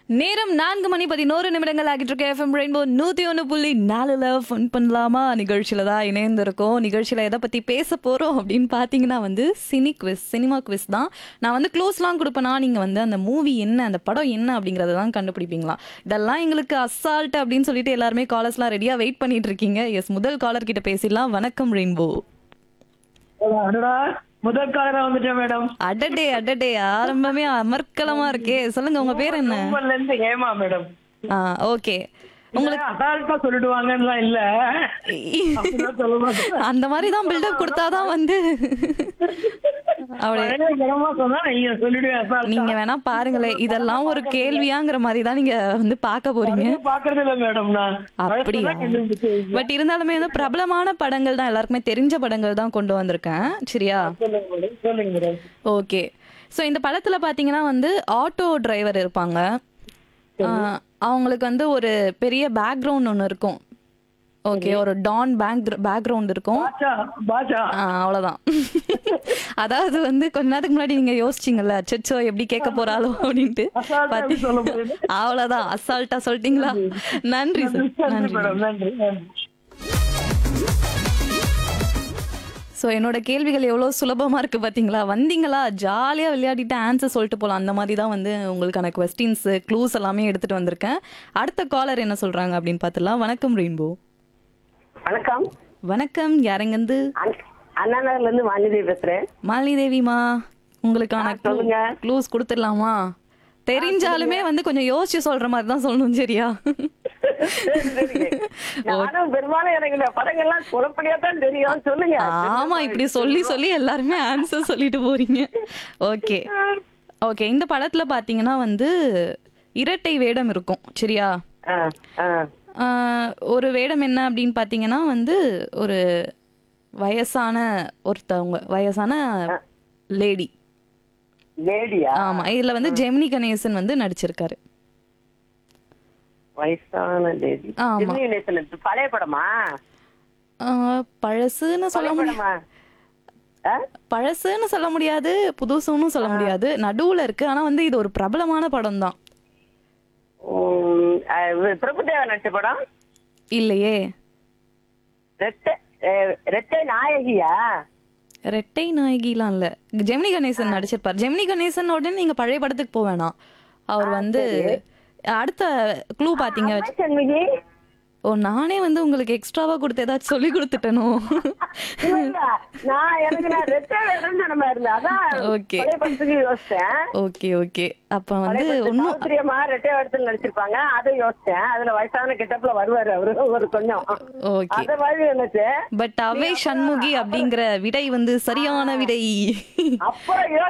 நேரம் நான்கு மணி பதினோரு நிமிடங்கள் ஆகிட்டு இருக்க எஃப்எம் ரெயின்போ நூத்தி ஒன்று புள்ளி நாலுல ஃபன் பண்ணலாமா நிகழ்ச்சியில தான் இணைந்திருக்கோம் நிகழ்ச்சியில எதை பத்தி பேச போறோம் அப்படின்னு பாத்தீங்கன்னா வந்து சினி குவிஸ் சினிமா குவிஸ் தான் நான் வந்து க்ளோஸ்லாம் கொடுப்பேனா நீங்க வந்து அந்த மூவி என்ன அந்த படம் என்ன அப்படிங்கறத தான் கண்டுபிடிப்பீங்களா இதெல்லாம் எங்களுக்கு அசால்ட் அப்படின்னு சொல்லிட்டு எல்லாருமே காலர்ஸ்லாம் ரெடியா வெயிட் பண்ணிட்டு இருக்கீங்க எஸ் முதல் காலர் கிட்ட பேசிடலாம் வணக்கம் ரெயின்போ அடடா முதல் காலரா வந்துட்டேன் மேடம் அடடே அடடே ஆரம்பமே அமர்க்கலமா இருக்கே சொல்லுங்க உங்க பேர் என்ன கும்பல்ல இருந்து ஹேமா மேடம் ஆ ஓகே உங்களுக்கு அசால்ட்டா சொல்லிடுவாங்கன்னு இல்ல அப்படிலாம் சொல்ல மாட்டேன் அந்த மாதிரி தான் பில்டப் கொடுத்தாதான் வந்து அவளே பயங்கரமா சொன்னா நீங்க சொல்லிடுவேன் அசால்ட்டா நீங்க வேணா பாருங்களேன் இதெல்லாம் ஒரு கேள்வியாங்கிற மாதிரி தான் நீங்க வந்து பார்க்க போறீங்க பாக்குறது இல்ல மேடம் நான் அப்படியா வயசுல கண்டுபிடிச்சு வைங்க. பட் இருந்தாலுமே வந்து பிரபலமான படங்கள் தான் எல்லாருக்குமே தெரிஞ்ச படங்கள் தான் கொண்டு வந்திருக்கேன் சரியா சொல்லுங்க மேடம் சொல்லுங்க மேடம் ஓகே ஸோ இந்த படத்துல பாத்தீங்கன்னா வந்து ஆட்டோ டிரைவர் இருப்பாங்க ஆஹ் அவங்களுக்கு வந்து ஒரு பெரிய பேக்ரவுண்ட் ஒன்று இருக்கும் ஓகே ஒரு டான் பேக் பேக்ரவுண்ட் இருக்கும் பாச்சா பாச்சா ஆ, அவ்வளவுதான் அதாவது வந்து கொஞ்ச நேரத்துக்கு முன்னாடி நீங்க யோசிச்சீங்கல்ல அச்சச்சோ எப்படி கேட்க போறாளோ அப்படின்ட்டு அசால்ட்டா எப்படி சொல்ல முடியுது? அவ்வளவுதான் அசால்ட்டா சொல்லிட்டீங்களா நன்றி சார் நன்றி நன்றி மேடம் நன்றி நன்றி ஸோ என்னோட கேள்விகள் எவ்வளோ சுலபமா இருக்கு பாத்தீங்களா வந்தீங்களா ஜாலியா விளையாடிட்டு ஆன்சர் சொல்லிட்டு போலாம் அந்த மாதிரி தான் வந்து உங்களுக்கான கொஸ்டின்ஸ் க்ளூஸ் எல்லாமே எடுத்துட்டு வந்திருக்கேன் அடுத்த காலர் என்ன சொல்றாங்க அப்படின்னு பார்த்துலாம் வணக்கம் ரெயின்போ வணக்கம் வணக்கம் யாரெங்கந்து அண்ணா- அண்ணா நகர்ல இருந்து வாணிதேவி பேசுறேன் மாலினி தேவிமா உங்களுக்கான ஆ, சொல்லுங்க. க்ளூஸ் கொடுத்துடலாமா தெரிஞ்சாலுமே வந்து கொஞ்சம் யோசிச்சு சொல்ற மாதிரி தான் சொல்லணும் சரியா சரி, சரிங்க. நானும் பெரும்பாலும் எனக்கு இந்த படங்கள்லாம் குழப்படியா தான் தெரியும் சொல்லுங்க ஆமா இப்படி சொல்லி சொல்லி எல்லாருமே ஆன்சர் சொல்லிட்டு போறீங்க ஓகே ஓகே இந்த படத்துல பாத்தீங்கன்னா வந்து இரட்டை வேடம் இருக்கும் சரியா ஆ, ஆ. ஆஹ், ஒரு வேடம் என்ன அப்படின்னு பாத்தீங்கன்னா வந்து ஒரு வயசான ஒருத்தவங்க வயசான லேடி லேடியா ஆமா இதுல வந்து ஜெமினி கணேசன் வந்து நடிச்சிருக்காரு வயசான லேடி ஆமா. ஜெமினி கணேசன் பழைய படமா ஆஹ், பழசுன்னு சொல்ல பழைய முடியாது படமா ஆ? பழசுன்னு சொல்ல முடியாது புதுசுன்னு சொல்ல முடியாது நடுவுல இருக்கு ஆனா வந்து இது ஒரு பிரபலமான படம் தான் உம், ஆ, இது பிரபுதேவா நடிச்ச படம் இல்லையே ரெட்டை அஹ், ரெட்டை நாயகியா ரெட்டை நாயகிலாம் இல்ல ஜெமினி கணேசன் நடிச்சிருப்பார் ஜெமினி கணேசன் உடனே நீங்க பழைய படத்துக்கு போக வேணாம் அவர் வந்து அடுத்த க்ளூ பாத்தீங்க அம்மா சண்முகி ஓ நானே வந்து உங்களுக்கு எக்ஸ்ட்ராவா கொடுத்து ஏதாச்சும் சொல்லி கொடுத்துட்டனோ இல்ல, இல்ல. நான் எனக்கு நான் ரெட்டை வேடம்னு நினைமா இருந்தேன் அதான் Okay. பழைய படத்துக்கு யோசிச்சேன் ஓகே ஓகே அப்ப வந்து பழைய படத்துல ஒன்னும் சாவித்திரியம்மா ரெட்டை வேடத்துல நடிச்சிருப்பாங்க அதை யோசிச்சேன் அதுல வயசான கெட்டப்ல வருவாரு அவரு ஒரு கொஞ்சம் ஓகே அத மாதிரி இருந்துச்சு பட் அவை சண்முகி அப்படிங்கிற விடை வந்து சரியான விடை அப்புறம் யோசிச்சு